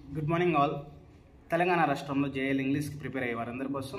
good morning all Telangana రాష్ట్రంలో JL ఇంగ్లీష్కి prepare అయ్యే వారందరి కోసం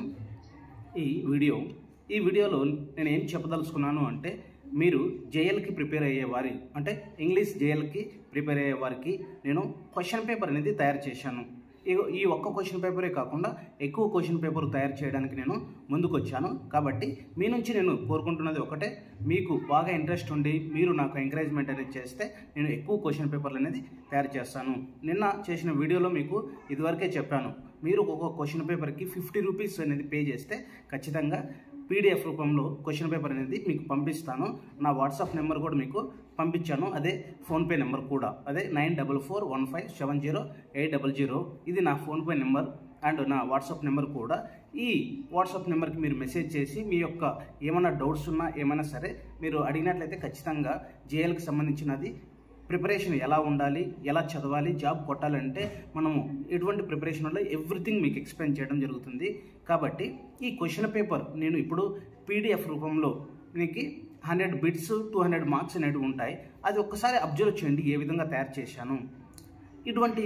ఈ వీడియో ఈ వీడియోలో నేను ఏం చెప్పదలుచుకున్నాను అంటే మీరు జేఎల్కి ప్రిపేర్ అయ్యే వారి అంటే ఇంగ్లీష్ జేఎల్కి ప్రిపేర్ అయ్యే వారికి నేను క్వశ్చన్ పేపర్ అనేది తయారు చేశాను ఇగో ఈ ఒక్క క్వశ్చన్ పేపరే కాకుండా ఎక్కువ క్వశ్చన్ పేపర్ తయారు చేయడానికి నేను ముందుకు వచ్చాను కాబట్టి మీ నుంచి నేను కోరుకుంటున్నది ఒకటే మీకు బాగా ఇంట్రెస్ట్ ఉండి మీరు నాకు ఎంకరేజ్మెంట్ అనేది చేస్తే నేను ఎక్కువ క్వశ్చన్ పేపర్లు అనేది తయారు చేస్తాను నిన్న చేసిన వీడియోలో మీకు ఇదివరకే చెప్పాను మీరు ఒక్కొక్క క్వశ్చన్ పేపర్కి ఫిఫ్టీ రూపీస్ అనేది పే చేస్తే ఖచ్చితంగా పీడిఎఫ్ రూపంలో క్వశ్చన్ పేపర్ అనేది మీకు పంపిస్తాను నా వాట్సాప్ నెంబర్ కూడా మీకు పంపించాను అదే ఫోన్పే నెంబర్ కూడా అదే nine double four one five seven zero eight double zero ఇది నా ఫోన్పే నెంబర్ అండ్ నా వాట్సాప్ నెంబర్ కూడా ఈ వాట్సాప్ నెంబర్కి మీరు మెసేజ్ చేసి మీ యొక్క ఏమైనా డౌట్స్ ఉన్నా ఏమైనా సరే మీరు అడిగినట్లయితే ఖచ్చితంగా జేఎల్కి సంబంధించినది ప్రిపరేషన్ ఎలా ఉండాలి ఎలా చదవాలి జాబ్ కొట్టాలంటే మనము ఎటువంటి ప్రిపరేషన్ ఉండాలి ఎవ్రీథింగ్ మీకు ఎక్స్ప్లెయిన్ చేయడం జరుగుతుంది కాబట్టి ఈ క్వశ్చన్ పేపర్ నేను ఇప్పుడు పీడిఎఫ్ రూపంలో మీకు hundred bits two hundred marks అనేవి ఉంటాయి అది ఒక్కసారి అబ్జర్వ్ చేయండి ఏ విధంగా తయారు చేశాను ఇటువంటి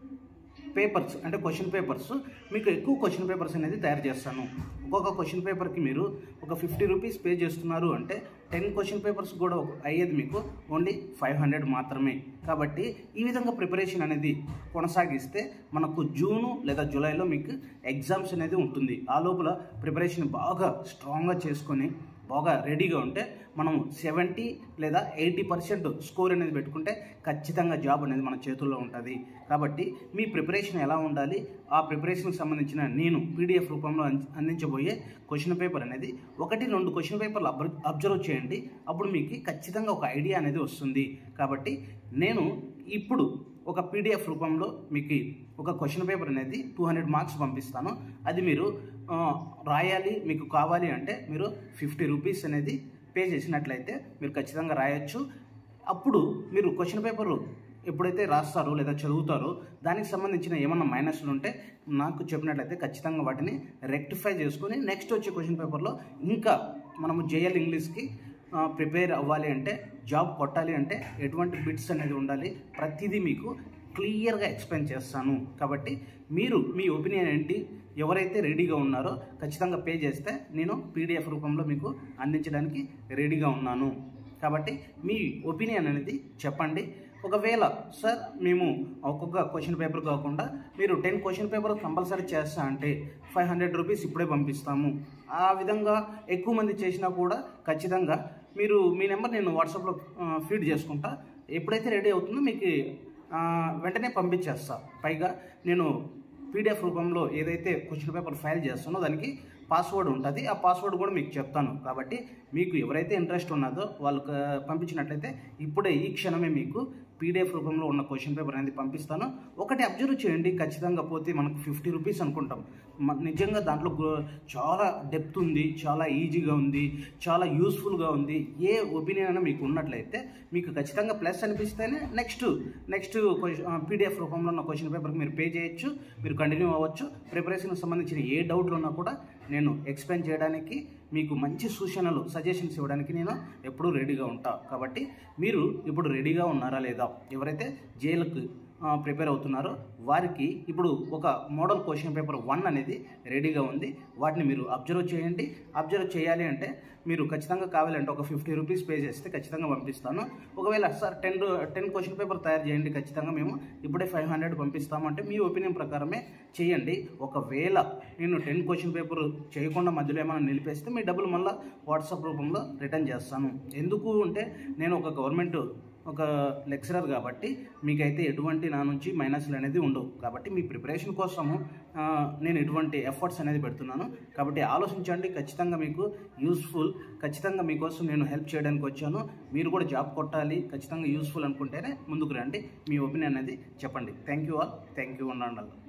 పేపర్స్ అంటే క్వశ్చన్ పేపర్స్ మీకు ఎక్కువ క్వశ్చన్ పేపర్స్ అనేది తయారు చేస్తాను ఒక్కొక్క క్వశ్చన్ పేపర్కి మీరు ఒక ఫిఫ్టీ రూపీస్ పే చేస్తున్నారు అంటే టెన్ క్వశ్చన్ పేపర్స్ కూడా అయ్యేది మీకు ఓన్లీ ఫైవ్ హండ్రెడ్ మాత్రమే కాబట్టి ఈ విధంగా ప్రిపరేషన్ అనేది కొనసాగిస్తే మనకు జూను లేదా జూలైలో మీకు ఎగ్జామ్స్ అనేది ఉంటుంది ఆ లోపల ప్రిపరేషన్ బాగా స్ట్రాంగ్గా చేసుకొని బాగా రెడీగా ఉంటే మనం సెవెంటీ లేదా ఎయిటీ పర్సెంట్ స్కోర్ అనేది పెట్టుకుంటే ఖచ్చితంగా జాబ్ అనేది మన చేతుల్లో ఉంటుంది కాబట్టి మీ ప్రిపరేషన్ ఎలా ఉండాలి ఆ ప్రిపరేషన్కి సంబంధించిన నేను పీడిఎఫ్ రూపంలో అంది- అందించబోయే క్వశ్చన్ పేపర్ అనేది ఒకటి రెండు క్వశ్చన్ పేపర్లు అబ్జర్వ్ అబ్జర్వ్ చేయండి అప్పుడు మీకు ఖచ్చితంగా ఒక ఐడియా అనేది వస్తుంది కాబట్టి నేను ఇప్పుడు ఒక పీడిఎఫ్ రూపంలో మీకు ఒక క్వశ్చన్ పేపర్ అనేది టూ హండ్రెడ్ మార్క్స్ పంపిస్తాను అది మీరు ఆ, రాయాలి మీకు కావాలి అంటే మీరు ఫిఫ్టీ రూపీస్ అనేది పే చేసినట్లయితే మీరు ఖచ్చితంగా రాయొచ్చు అప్పుడు మీరు క్వశ్చన్ పేపర్ ఎప్పుడైతే రాస్తారో లేదా చదువుతారో దానికి సంబంధించిన ఏమన్నా మైనస్లు ఉంటే నాకు చెప్పినట్లయితే ఖచ్చితంగా వాటిని రెక్టిఫై చేసుకొని నెక్స్ట్ వచ్చే క్వశ్చన్ పేపర్లో ఇంకా మనము జేఎల్ ఇంగ్లీష్కి ప్రిపేర్ అవ్వాలి అంటే జాబ్ కొట్టాలి అంటే ఎటువంటి బిట్స్ అనేది ఉండాలి ప్రతిదీ మీకు క్లియర్గా ఎక్స్ప్లెయిన్ చేస్తాను కాబట్టి మీరు మీ ఒపీనియన్ ఏంటి ఎవరైతే రెడీగా ఉన్నారో ఖచ్చితంగా పే చేస్తే నేను పీడిఎఫ్ రూపంలో మీకు అందించడానికి రెడీగా ఉన్నాను కాబట్టి మీ ఒపీనియన్ అనేది చెప్పండి ఒకవేళ సార్ మేము ఒక్కొక్క క్వశ్చన్ పేపర్ కాకుండా మీరు టెన్ క్వశ్చన్ పేపర్ కంపల్సరీ చేస్తా అంటే ఫైవ్ హండ్రెడ్ రూపీస్ ఇప్పుడే పంపిస్తాము ఆ విధంగా ఎక్కువ మంది చేసినా కూడా ఖచ్చితంగా మీరు మీ నెంబర్ నేను వాట్సాప్లో ఫీడ్ చేసుకుంటా ఎప్పుడైతే రెడీ అవుతుందో మీకు ఆ, వెంటనే పంపించేస్తా పైగా నేను పీడిఎఫ్ రూపంలో ఏదైతే క్వశ్చన్ పేపర్ ఫైల్ చేస్తానో దానికి పాస్వర్డ్ ఉంటుంది ఆ పాస్వర్డ్ కూడా మీకు చెప్తాను కాబట్టి మీకు ఎవరైతే ఇంట్రెస్ట్ ఉన్నదో వాళ్ళకి పంపించినట్లయితే ఇప్పుడే ఈ క్షణమే మీకు పీడిఎఫ్ రూపంలో ఉన్న క్వశ్చన్ పేపర్ అనేది పంపిస్తాను ఒకటి అబ్జర్వ్ చేయండి ఖచ్చితంగా పోతే మనకు ఫిఫ్టీ రూపీస్ అనుకుంటాం మ- నిజంగా దాంట్లో గు- చాలా డెప్త్ ఉంది చాలా ఈజీగా ఉంది చాలా యూస్ఫుల్గా ఉంది ఏ ఒపీనియన్ అయినా మీకు ఉన్నట్లయితే మీకు ఖచ్చితంగా ప్లస్ అనిపిస్తేనే నెక్స్ట్ నెక్స్ట్ పీడిఎఫ్ రూపంలో ఉన్న క్వశ్చన్ పేపర్కి మీరు పే చేయొచ్చు మీరు కంటిన్యూ అవ్వచ్చు ప్రిపరేషన్కి సంబంధించిన ఏ డౌట్లు ఉన్నా కూడా నేను ఎక్స్ప్లెయిన్ చేయడానికి మీకు మంచి సూచనలు సజెషన్స్ ఇవ్వడానికి నేను ఎప్పుడూ రెడీగా ఉంటా కాబట్టి మీరు ఇప్పుడు రెడీగా ఉన్నారా లేదా ఎవరైతే జైలుకు ప్రిపేర్ అవుతున్నారో వారికి ఇప్పుడు ఒక మోడల్ క్వశ్చన్ పేపర్ వన్ అనేది రెడీగా ఉంది వాటిని మీరు అబ్జర్వ్ చేయండి అబ్జర్వ్ చేయాలి అంటే మీరు ఖచ్చితంగా కావాలంటే ఒక ఫిఫ్టీ రూపీస్ పే చేస్తే ఖచ్చితంగా పంపిస్తాను ఒకవేళ sir ten ten question paper తయారు చేయండి ఖచ్చితంగా మేము ఇప్పుడే ఫైవ్ హండ్రెడ్ పంపిస్తాము అంటే మీ ఒపీనియన్ ప్రకారమే చేయండి ఒకవేళ నేను టెన్ క్వశ్చన్ పేపర్ చేయకుండా మధ్యలో ఏమైనా నిలిపేస్తే మీ డబ్బులు మళ్ళీ వాట్సాప్ రూపంలో రిటర్న్ చేస్తాను ఎందుకు అంటే నేను ఒక గవర్నమెంట్ ఒక లెక్చరర్ కాబట్టి మీకైతే ఎటువంటి నా నుంచి మైనస్లు అనేది ఉండవు కాబట్టి మీ ప్రిపరేషన్ కోసము ఆ, నేను ఎటువంటి ఎఫర్ట్స్ అనేది పెడుతున్నాను కాబట్టి ఆలోచించండి ఖచ్చితంగా మీకు యూస్ఫుల్ ఖచ్చితంగా మీకోసం నేను హెల్ప్ చేయడానికి వచ్చాను మీరు కూడా జాబ్ కొట్టాలి ఖచ్చితంగా యూస్ఫుల్ అనుకుంటేనే ముందుకు రండి మీ ఒపీనియన్ అనేది చెప్పండి thank you all thank you ఉండాలి